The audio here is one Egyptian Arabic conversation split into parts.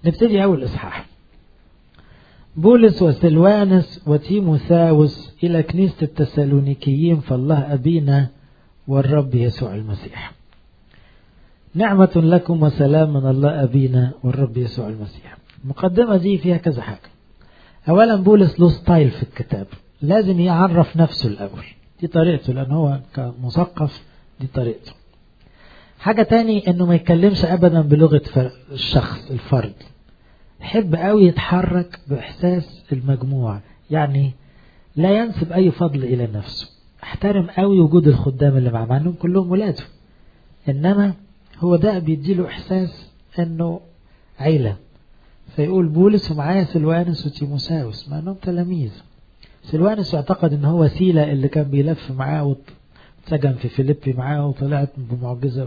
نبتدي أول إصحاح بولس وسلوانس وتيموثاوس إلى كنيسة التسالونيكيين فالله أبينا والرب يسوع المسيح نعمة لكم وسلام من الله أبينا والرب يسوع المسيح المقدمة دي فيها كذا حاجة أولا بولس له ستايل في الكتاب لازم يعرف نفسه الأول دي طريقته لأن هو كمثقف دي طريقته حاجة تاني انه ما يتكلمش ابدا بلغة الشخص الفرد يحب قوي يتحرك باحساس المجموعة يعني لا ينسب اي فضل الى نفسه احترم قوي وجود الخدام اللي معاه مع انهم كلهم ولاده انما هو ده بيديله احساس انه عيلة فيقول بولس ومعايا سلوانس وتيموساوس مع انهم تلاميذ سلوانس يعتقد ان هو سيلة اللي كان بيلف معاه واتسجن في فيليبي معاه وطلعت بمعجزة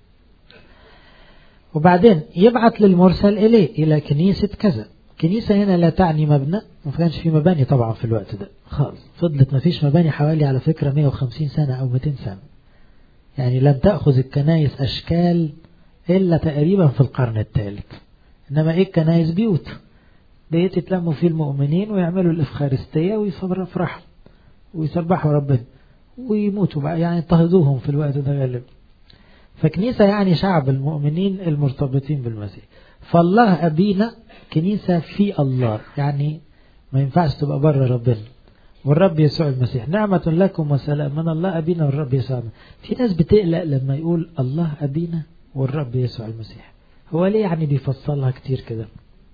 وبعدين يبعت للمرسل إليه إلى كنيسة كذا كنيسة هنا لا تعني مبنى ما كانش في مباني طبعا في الوقت ده خالص فضلت ما فيش مباني حوالي على فكرة 150 سنة أو 200 سنة يعني لم تأخذ الكنايس أشكال إلا تقريبا في القرن الثالث إنما إيه الكنايس بيوت بيت يتلموا فيه المؤمنين ويعملوا الإفخارستية ويفرحوا ويسبحوا ربنا ويموتوا بقى يعني يضطهدوهم في الوقت ده غالبا فكنيسة يعني شعب المؤمنين المرتبطين بالمسيح فالله أبينا كنيسة في الله يعني ما ينفعش تبقى بره ربنا والرب يسوع المسيح نعمة لكم وسلام من الله أبينا والرب يسوع المسيح. في ناس بتقلق لما يقول الله أبينا والرب يسوع المسيح هو ليه يعني بيفصلها كتير كده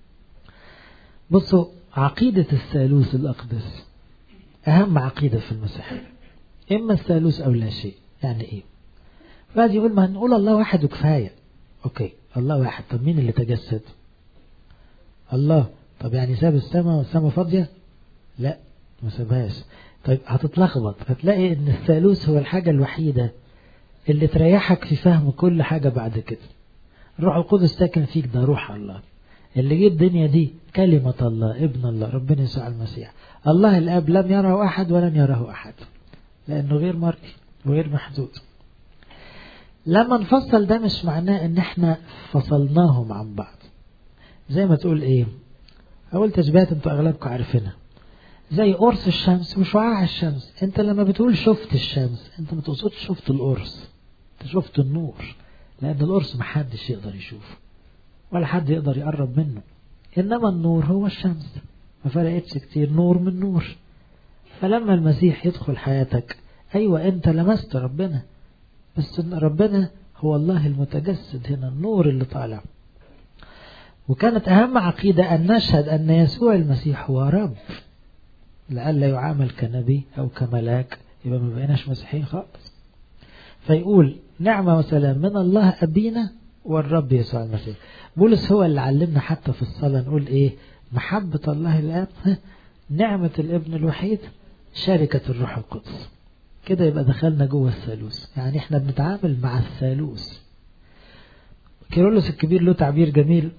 بصوا عقيدة الثالوث الأقدس أهم عقيدة في المسيحية إما الثالوث أو لا شيء يعني إيه بعد يقول ما نقول الله واحد وكفاية أوكي الله واحد طب مين اللي تجسد الله طب يعني ساب السماء والسماء فاضية لا ما سابهاش طيب هتتلخبط هتلاقي ان الثالوث هو الحاجة الوحيدة اللي تريحك في فهم كل حاجة بعد كده الروح القدس ساكن فيك ده روح الله اللي جه الدنيا دي كلمة الله ابن الله ربنا يسوع المسيح الله الاب لم يره احد ولن يره احد لانه غير مرئي وغير محدود لما نفصل ده مش معناه ان احنا فصلناهم عن بعض زي ما تقول ايه اول تشبيهات انتوا اغلبكم عارفينها زي قرص الشمس وشعاع الشمس انت لما بتقول شفت الشمس انت ما تقصدش شفت القرص انت شفت النور لان القرص محدش يقدر يشوفه ولا حد يقدر يقرب منه انما النور هو الشمس ما فرقتش كتير نور من نور فلما المسيح يدخل حياتك ايوه انت لمست ربنا بس ربنا هو الله المتجسد هنا النور اللي طالع وكانت أهم عقيدة أن نشهد أن يسوع المسيح هو رب لئلا يعامل كنبي أو كملاك يبقى ما بقيناش مسيحيين خالص فيقول نعمة وسلام من الله أبينا والرب يسوع المسيح بولس هو اللي علمنا حتى في الصلاة نقول إيه محبة الله الآب نعمة الابن الوحيد شركة الروح القدس كده يبقى دخلنا جوه الثالوث يعني احنا بنتعامل مع الثالوث كيرلس الكبير له تعبير جميل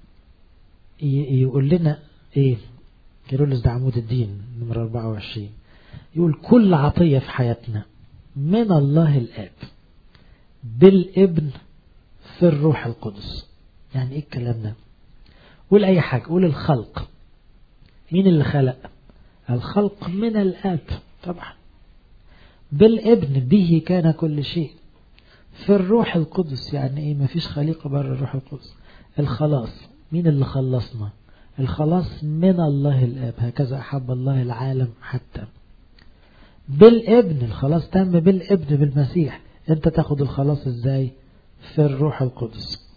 يقول لنا ايه كيرلس ده عمود الدين نمرة 24 يقول كل عطية في حياتنا من الله الآب بالابن في الروح القدس يعني ايه الكلام ده قول اي حاجة قول الخلق مين اللي خلق الخلق من الآب طبعا بالابن به كان كل شيء في الروح القدس يعني ايه مفيش خليقة بره الروح القدس الخلاص مين اللي خلصنا الخلاص من الله الاب هكذا احب الله العالم حتى بالابن الخلاص تم بالابن بالمسيح انت تاخد الخلاص ازاي في الروح القدس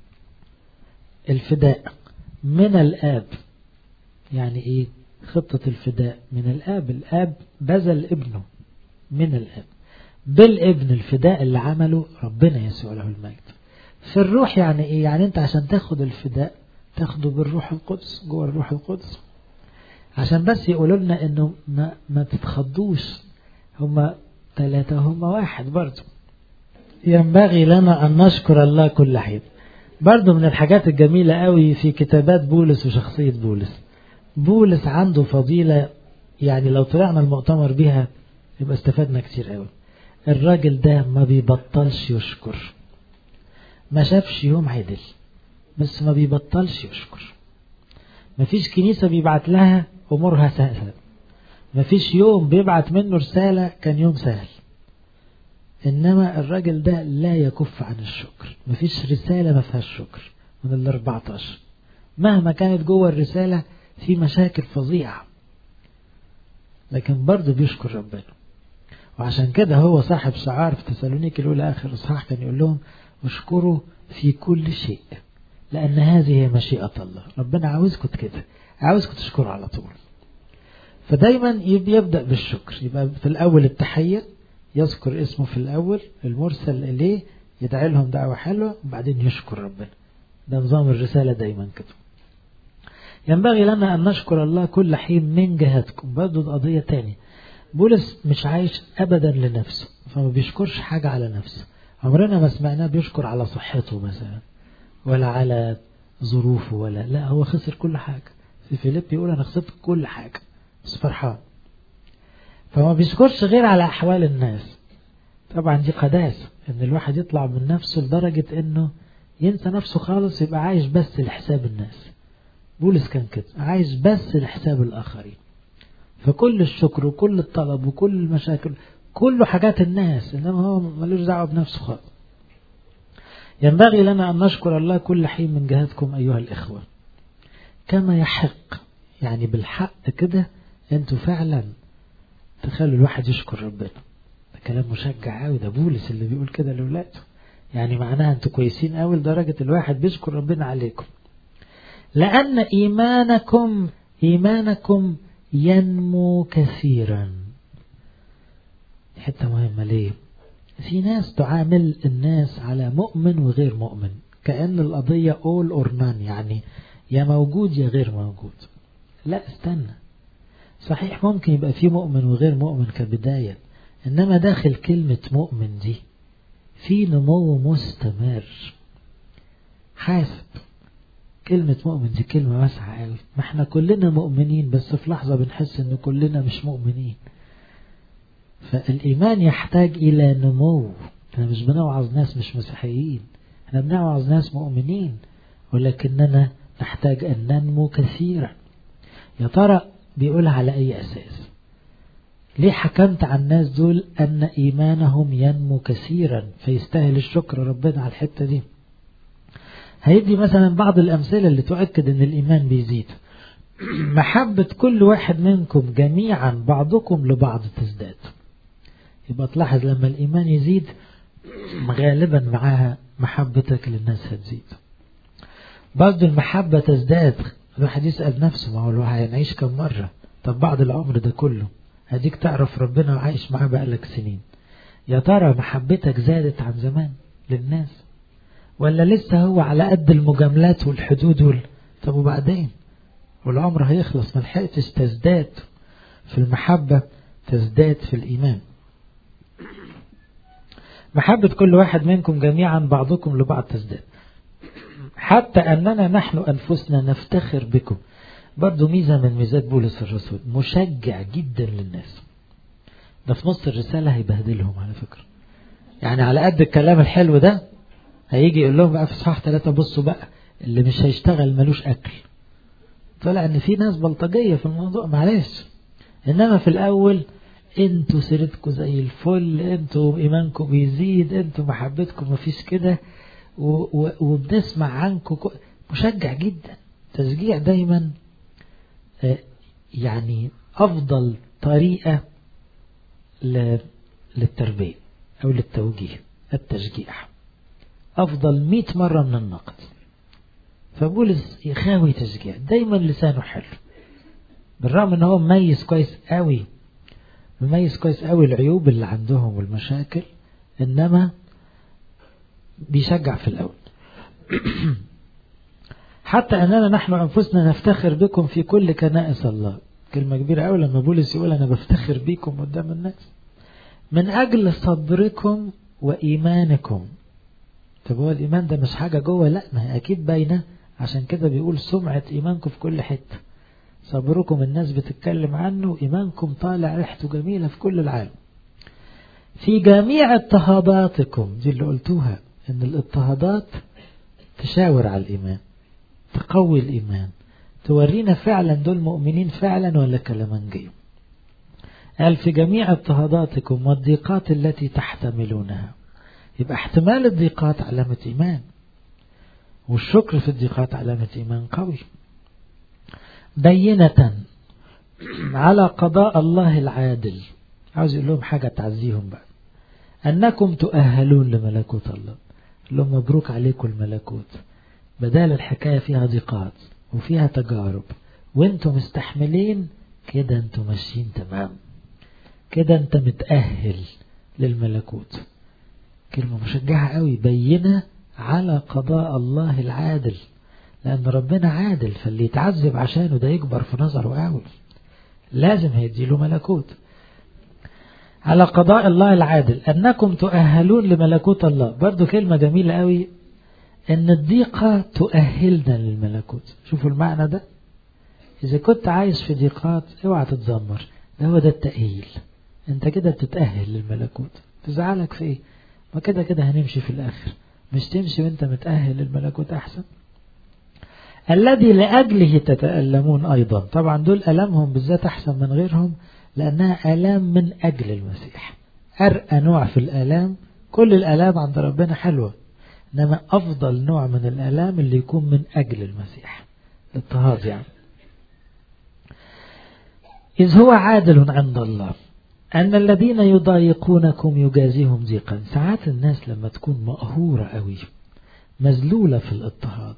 الفداء من الاب يعني ايه خطة الفداء من الاب الاب بذل ابنه من الاب بالابن الفداء اللي عمله ربنا يسوع له المجد في الروح يعني ايه يعني انت عشان تاخد الفداء تاخده بالروح القدس جوه الروح القدس عشان بس يقولوا لنا انه ما, ما تتخضوش هما ثلاثة هما واحد برضو ينبغي لنا ان نشكر الله كل حين برضو من الحاجات الجميلة قوي في كتابات بولس وشخصية بولس بولس عنده فضيلة يعني لو طلعنا المؤتمر بها يبقى استفدنا كتير قوي الراجل ده ما بيبطلش يشكر ما شافش يوم عدل بس ما بيبطلش يشكر مفيش كنيسة بيبعت لها أمورها سهلة مفيش يوم بيبعت منه رسالة كان يوم سهل إنما الراجل ده لا يكف عن الشكر مفيش رسالة ما فيهاش شكر من ال 14 مهما كانت جوه الرسالة في مشاكل فظيعة لكن برضه بيشكر ربنا وعشان كده هو صاحب شعار في تسالونيك الأولى آخر إصحاح كان يقول لهم اشكروا في كل شيء لأن هذه هي مشيئة الله ربنا عاوزكم كده عاوزكم تشكروا على طول فدايما يبدأ بالشكر يبقى في الأول التحية يذكر اسمه في الأول المرسل إليه يدعي لهم دعوة حلوة وبعدين يشكر ربنا ده نظام الرسالة دايما كده ينبغي لنا أن نشكر الله كل حين من جهتكم برضه ده قضية تانية بولس مش عايش أبدا لنفسه فما بيشكرش حاجة على نفسه عمرنا ما سمعناه بيشكر على صحته مثلا ولا على ظروفه ولا لا هو خسر كل حاجة في فيليب يقول أنا خسرت كل حاجة بس فرحان فما بيشكرش غير على أحوال الناس طبعا دي قداسة إن الواحد يطلع من نفسه لدرجة إنه ينسى نفسه خالص يبقى عايش بس لحساب الناس بولس كان كده عايش بس لحساب الآخرين فكل الشكر وكل الطلب وكل المشاكل كله حاجات الناس إنما هو ملوش دعوة بنفسه خالص ينبغي لنا أن نشكر الله كل حين من جهتكم أيها الإخوة كما يحق يعني بالحق كده أنتوا فعلا تخلوا الواحد يشكر ربنا ده كلام مشجع قوي ده بولس اللي بيقول كده لولاده يعني معناها أنتوا كويسين قوي لدرجة الواحد بيشكر ربنا عليكم لأن إيمانكم إيمانكم ينمو كثيرا حتة مهمة ليه في ناس تعامل الناس على مؤمن وغير مؤمن كأن القضية all or none يعني يا موجود يا غير موجود لا استنى صحيح ممكن يبقى في مؤمن وغير مؤمن كبداية إنما داخل كلمة مؤمن دي في نمو مستمر حاسب كلمة مؤمن دي كلمة واسعة قوي ما احنا كلنا مؤمنين بس في لحظة بنحس ان كلنا مش مؤمنين فالإيمان يحتاج إلى نمو احنا مش بنوعظ ناس مش مسيحيين احنا بنوعظ ناس مؤمنين ولكننا نحتاج أن ننمو كثيرا يا ترى بيقول على أي أساس ليه حكمت على الناس دول أن إيمانهم ينمو كثيرا فيستاهل الشكر ربنا على الحتة دي هيدي مثلا بعض الأمثلة اللي تؤكد أن الإيمان بيزيد محبة كل واحد منكم جميعا بعضكم لبعض تزداد يبقى تلاحظ لما الإيمان يزيد غالبا معاها محبتك للناس هتزيد برضه المحبة تزداد الواحد يسأل نفسه ما هو الواحد هيعيش كم مرة طب بعد العمر ده كله هديك تعرف ربنا وعايش معاه بقالك سنين يا ترى محبتك زادت عن زمان للناس ولا لسه هو على قد المجاملات والحدود وال... طب وبعدين والعمر هيخلص ما لحقتش تزداد في المحبة تزداد في الإيمان محبة كل واحد منكم جميعا بعضكم لبعض تزداد حتى أننا نحن أنفسنا نفتخر بكم برضو ميزة من ميزات بولس الرسول مشجع جدا للناس ده في نص الرسالة هيبهدلهم على فكرة يعني على قد الكلام الحلو ده هيجي يقول لهم بقى في صحاح ثلاثة بصوا بقى اللي مش هيشتغل ملوش أكل طلع ان في ناس بلطجية في الموضوع معلش انما في الاول انتوا سيرتكم زي الفل انتوا ايمانكم بيزيد انتوا محبتكم مفيش كده وبنسمع عنكم مشجع جدا تشجيع دايما يعني افضل طريقة للتربية او للتوجيه التشجيع افضل مئة مرة من النقد فبولس يخاوي تشجيع دايما لسانه حلو بالرغم ان هو مميز كويس قوي مميز كويس قوي العيوب اللي عندهم والمشاكل انما بيشجع في الاول حتى اننا نحن انفسنا نفتخر بكم في كل كنائس الله كلمة كبيرة قوي لما بولس يقول انا بفتخر بيكم قدام الناس من اجل صبركم وايمانكم طب هو الايمان ده مش حاجة جوه لا ما هي اكيد باينه عشان كده بيقول سمعة إيمانكم في كل حتة صبركم الناس بتتكلم عنه إيمانكم طالع ريحته جميلة في كل العالم في جميع اضطهاداتكم دي اللي قلتوها إن الاضطهادات تشاور على الإيمان تقوي الإيمان تورينا فعلا دول مؤمنين فعلا ولا كلامنجي قال في جميع اضطهاداتكم والضيقات التي تحتملونها يبقى احتمال الضيقات علامة إيمان والشكر في الضيقات علامة إيمان قوي بينة على قضاء الله العادل عاوز يقول لهم حاجة تعزيهم بقى أنكم تؤهلون لملكوت الله لهم مبروك عليكم الملكوت بدال الحكاية فيها ضيقات وفيها تجارب وانتم مستحملين كده انتم ماشيين تمام كده انت متأهل للملكوت كلمة مشجعة قوي بينة على قضاء الله العادل لأن ربنا عادل فاللي يتعذب عشانه ده يكبر في نظره قوي لازم هيديله ملكوت على قضاء الله العادل أنكم تؤهلون لملكوت الله برضو كلمة جميلة قوي أن الضيقة تؤهلنا للملكوت شوفوا المعنى ده إذا كنت عايش في ضيقات اوعى تتذمر ده هو ده التأهيل انت كده بتتأهل للملكوت تزعلك في ايه ما كده كده هنمشي في الآخر مش تمشي وانت متأهل للملكوت أحسن الذي لأجله تتألمون أيضا طبعا دول ألمهم بالذات أحسن من غيرهم لأنها ألام من أجل المسيح أرقى نوع في الألام كل الألام عند ربنا حلوة إنما أفضل نوع من الألام اللي يكون من أجل المسيح الاضطهاد يعني إذ هو عادل عند الله أن الذين يضايقونكم يجازيهم ضيقا ساعات الناس لما تكون مقهورة قوي مذلولة في الاضطهاد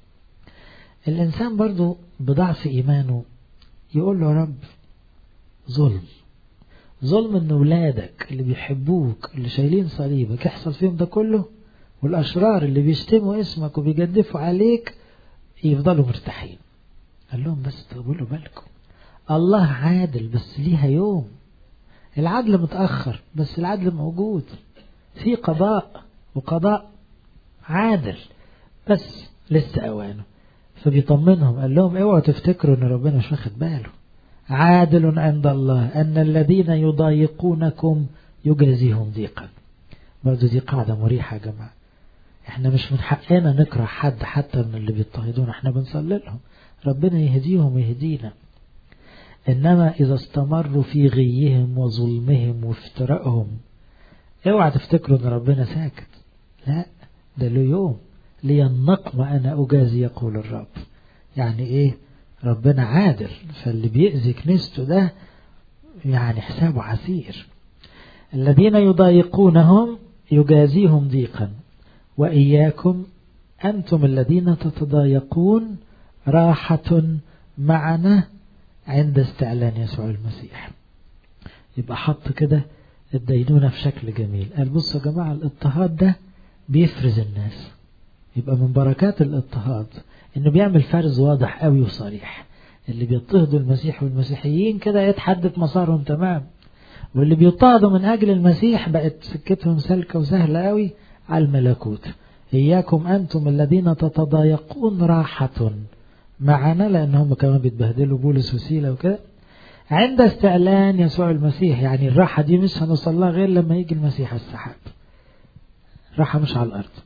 الإنسان برضو بضعف إيمانه يقول له رب ظلم ظلم ان ولادك اللي بيحبوك اللي شايلين صليبك يحصل فيهم ده كله والاشرار اللي بيشتموا اسمك وبيجدفوا عليك يفضلوا مرتاحين قال لهم بس طولوا بالكم الله عادل بس ليها يوم العدل متأخر بس العدل موجود في قضاء وقضاء عادل بس لسه أوانه فبيطمنهم قال لهم اوعوا تفتكروا ان ربنا مش واخد باله عادل عند الله أن الذين يضايقونكم يجازيهم ضيقا برضو دي قاعدة مريحة يا جماعة احنا مش من حقنا نكره حد حتى من اللي بيضطهدون احنا بنصلي لهم ربنا يهديهم ويهدينا إنما إذا استمروا في غيهم وظلمهم وافترائهم اوعى تفتكروا ان ربنا ساكت لا ده له يوم لينقم أنا أجازي يقول الرب يعني إيه ربنا عادل فاللي بيأذي كنيسته ده يعني حسابه عسير الذين يضايقونهم يجازيهم ضيقا وإياكم أنتم الذين تتضايقون راحة معنا عند استعلان يسوع المسيح يبقى حط كده الدينونة في شكل جميل قال بصوا يا جماعة الاضطهاد ده بيفرز الناس يبقى من بركات الاضطهاد انه بيعمل فرز واضح قوي وصريح اللي بيضطهدوا المسيح والمسيحيين كده يتحدد مسارهم تمام واللي بيضطهدوا من اجل المسيح بقت سكتهم سلكة وسهلة قوي على الملكوت إياكم أنتم الذين تتضايقون راحة معنا لأن هم كمان بيتبهدلوا بولس وسيلة وكده عند استعلان يسوع المسيح يعني الراحة دي مش هنوصل لها غير لما يجي المسيح السحاب راحة مش على الأرض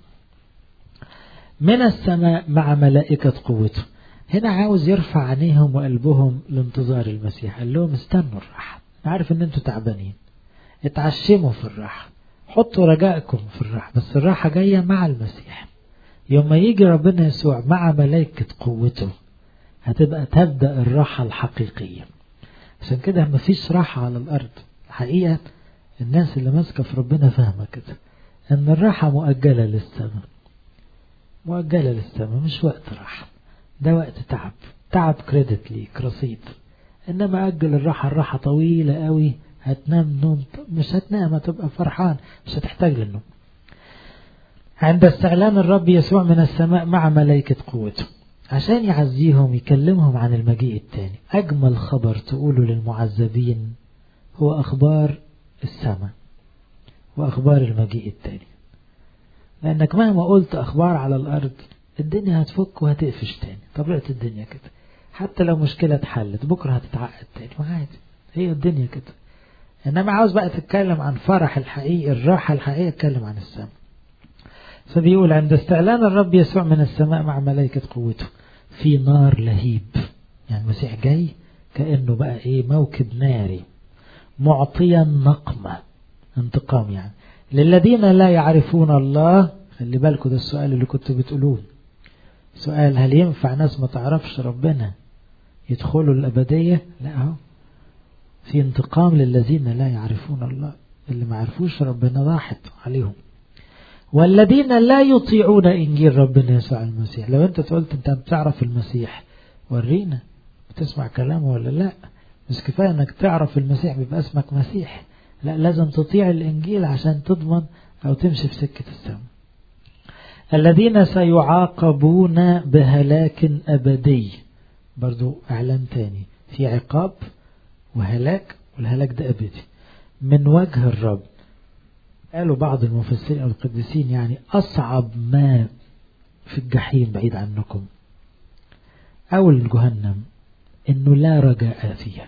من السماء مع ملائكة قوته هنا عاوز يرفع عينيهم وقلبهم لانتظار المسيح قال لهم استنوا الراحة أنا عارف ان انتوا تعبانين اتعشموا في الراحة حطوا رجائكم في الراحة بس الراحة جاية مع المسيح يوم ما يجي ربنا يسوع مع ملائكة قوته هتبقى تبدأ الراحة الحقيقية عشان كده مفيش راحة على الأرض الحقيقة الناس اللي ماسكة في ربنا فاهمة كده أن الراحة مؤجلة للسماء مؤجلة للسماء مش وقت راحة ده وقت تعب تعب كريدت ليك رصيد إنما أجل الراحة الراحة طويلة قوي هتنام نوم مش هتنام هتبقى فرحان مش هتحتاج للنوم عند استعلان الرب يسوع من السماء مع ملائكة قوته عشان يعزيهم يكلمهم عن المجيء التاني أجمل خبر تقوله للمعذبين هو أخبار السماء وأخبار المجيء التاني لأنك مهما قلت أخبار على الأرض الدنيا هتفك وهتقفش تاني طبيعة الدنيا كده حتى لو مشكلة اتحلت بكرة هتتعقد تاني وعادي هي الدنيا كده إنما عاوز بقى تتكلم عن فرح الحقيقي الراحة الحقيقية اتكلم عن السماء فبيقول عند استعلان الرب يسوع من السماء مع ملائكة قوته في نار لهيب يعني المسيح جاي كأنه بقى ايه موكب ناري معطيا نقمة انتقام يعني للذين لا يعرفون الله خلي بالكم ده السؤال اللي كنتوا بتقولوه سؤال هل ينفع ناس ما تعرفش ربنا يدخلوا الأبدية لا اهو في انتقام للذين لا يعرفون الله اللي ما عرفوش ربنا راحت عليهم والذين لا يطيعون إنجيل ربنا يسوع المسيح لو أنت قلت أنت بتعرف المسيح ورينا بتسمع كلامه ولا لا مش كفاية أنك تعرف المسيح بيبقى اسمك مسيح لا لازم تطيع الإنجيل عشان تضمن أو تمشي في سكة السماء الذين سيعاقبون بهلاك أبدي برضو إعلان تاني في عقاب وهلاك والهلاك ده أبدي من وجه الرب قالوا بعض المفسرين أو القديسين يعني أصعب ما في الجحيم بعيد عنكم أو الجهنم إنه لا رجاء فيها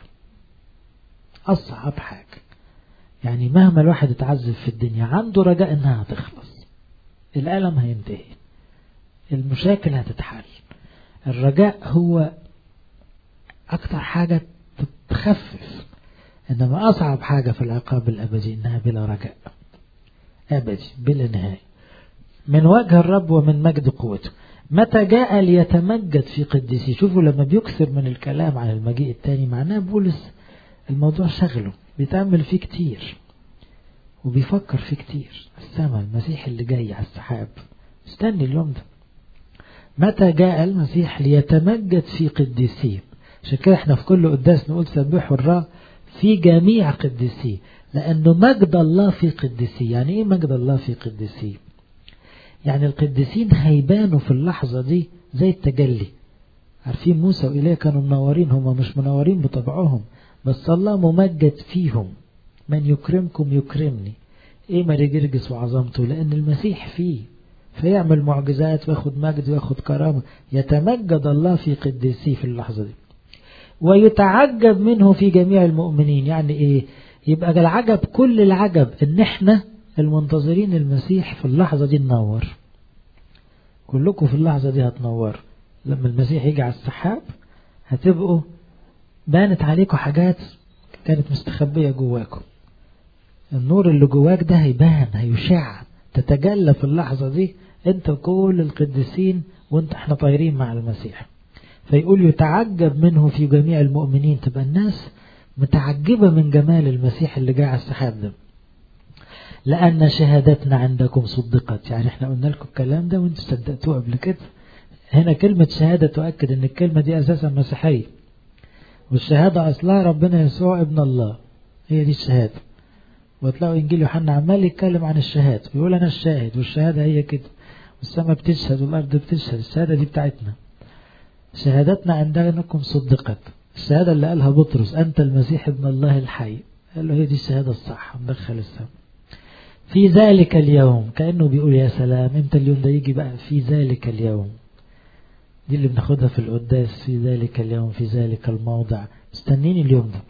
أصعب حاجة يعني مهما الواحد اتعذب في الدنيا عنده رجاء إنها هتخلص الألم هينتهي المشاكل هتتحل الرجاء هو أكتر حاجة تخفف إنما أصعب حاجة في العقاب الأبدي إنها بلا رجاء أبدي بلا نهاية من وجه الرب ومن مجد قوته متى جاء ليتمجد في قدسي شوفوا لما بيكثر من الكلام عن المجيء التاني معناه بولس الموضوع شغله بيتأمل فيه كتير وبيفكر فيه كتير السماء المسيح اللي جاي على السحاب استني اليوم ده متى جاء المسيح ليتمجد في قدسيه عشان كده احنا في كل قداس نقول سبحوا الرب في جميع قدسيه لأنه مجد الله في قدسيه يعني ايه مجد الله في قدسيه يعني القديسين هيبانوا في اللحظة دي زي التجلي عارفين موسى وإليه كانوا منورين هم مش منورين بطبعهم بس الله ممجد فيهم من يكرمكم يكرمني ايه ماري جرجس وعظمته لأن المسيح فيه فيعمل معجزات وياخد مجد وياخد كرامة يتمجد الله في قدسيه في اللحظة دي ويتعجب منه في جميع المؤمنين يعني ايه يبقى العجب كل العجب ان احنا المنتظرين المسيح في اللحظة دي ننور كلكم في اللحظة دي هتنور لما المسيح يجي على السحاب هتبقوا بانت عليكم حاجات كانت مستخبية جواكم النور اللي جواك ده هيبان هيشع تتجلى في اللحظة دي انت وكل القديسين وانت احنا طايرين مع المسيح فيقول يتعجب منه في جميع المؤمنين تبقى الناس متعجبة من جمال المسيح اللي جاي على السحاب ده لأن شهادتنا عندكم صدقت يعني احنا قلنا لكم الكلام ده وانتوا صدقتوه قبل كده هنا كلمة شهادة تؤكد ان الكلمة دي أساسا مسيحية والشهادة أصلها ربنا يسوع ابن الله هي دي الشهادة وتلاقوا إنجيل يوحنا عمال يتكلم عن الشهادة يقول أنا الشاهد والشهادة هي كده والسماء بتشهد والأرض بتشهد الشهادة دي بتاعتنا شهادتنا عندكم صدقت الشهادة اللي قالها بطرس أنت المسيح ابن الله الحي قال له هي دي الشهادة الصح مدخل السماء في ذلك اليوم كأنه بيقول يا سلام امتى اليوم ده يجي بقى في ذلك اليوم دي اللي بناخدها في القداس في ذلك اليوم في ذلك الموضع مستنين اليوم ده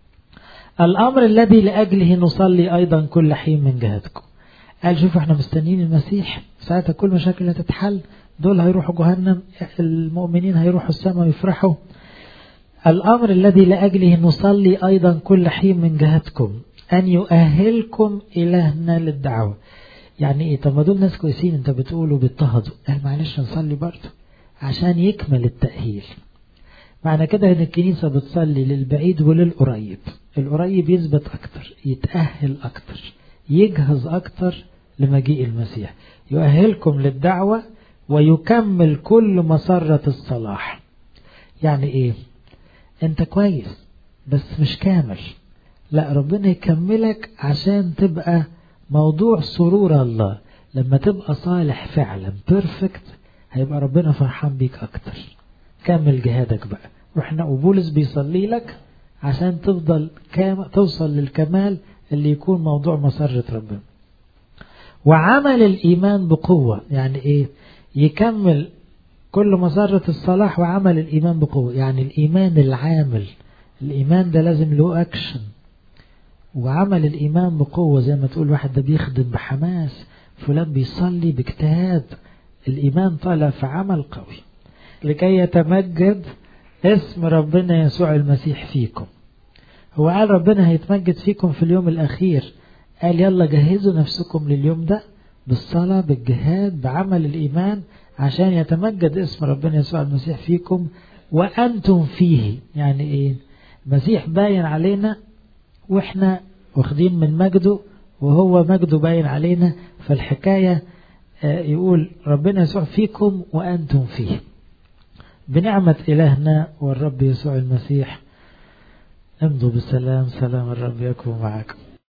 الأمر الذي لأجله نصلي أيضا كل حين من جهتكم قال شوفوا احنا مستنيين المسيح ساعتها كل مشاكل هتتحل دول هيروحوا جهنم المؤمنين هيروحوا السماء ويفرحوا الأمر الذي لأجله نصلي أيضا كل حين من جهتكم أن يؤهلكم إلهنا للدعوة يعني إيه طب ما دول ناس كويسين أنت بتقولوا بيضطهدوا قال معلش نصلي برضه عشان يكمل التأهيل معنى كده ان الكنيسة بتصلي للبعيد وللقريب القريب يثبت اكتر يتأهل اكتر يجهز اكتر لمجيء المسيح يؤهلكم للدعوة ويكمل كل مسرة الصلاح يعني ايه انت كويس بس مش كامل لا ربنا يكملك عشان تبقى موضوع سرور الله لما تبقى صالح فعلا بيرفكت هيبقى ربنا فرحان بيك اكتر كمل جهادك بقى واحنا وبولس بيصلي لك عشان تفضل كام توصل للكمال اللي يكون موضوع مسرة ربنا وعمل الإيمان بقوة يعني إيه يكمل كل مسرة الصلاح وعمل الإيمان بقوة يعني الإيمان العامل الإيمان ده لازم له أكشن وعمل الإيمان بقوة زي ما تقول واحد ده بيخدم بحماس فلان بيصلي باجتهاد الإيمان طالع في عمل قوي لكي يتمجد اسم ربنا يسوع المسيح فيكم هو قال ربنا هيتمجد فيكم في اليوم الأخير قال يلا جهزوا نفسكم لليوم ده بالصلاة بالجهاد بعمل الإيمان عشان يتمجد اسم ربنا يسوع المسيح فيكم وأنتم فيه يعني إيه المسيح باين علينا وإحنا واخدين من مجده وهو مجده باين علينا فالحكاية يقول ربنا يسوع فيكم وأنتم فيه بنعمة إلهنا والرب يسوع المسيح امضوا بالسلام سلام الرب يكون معكم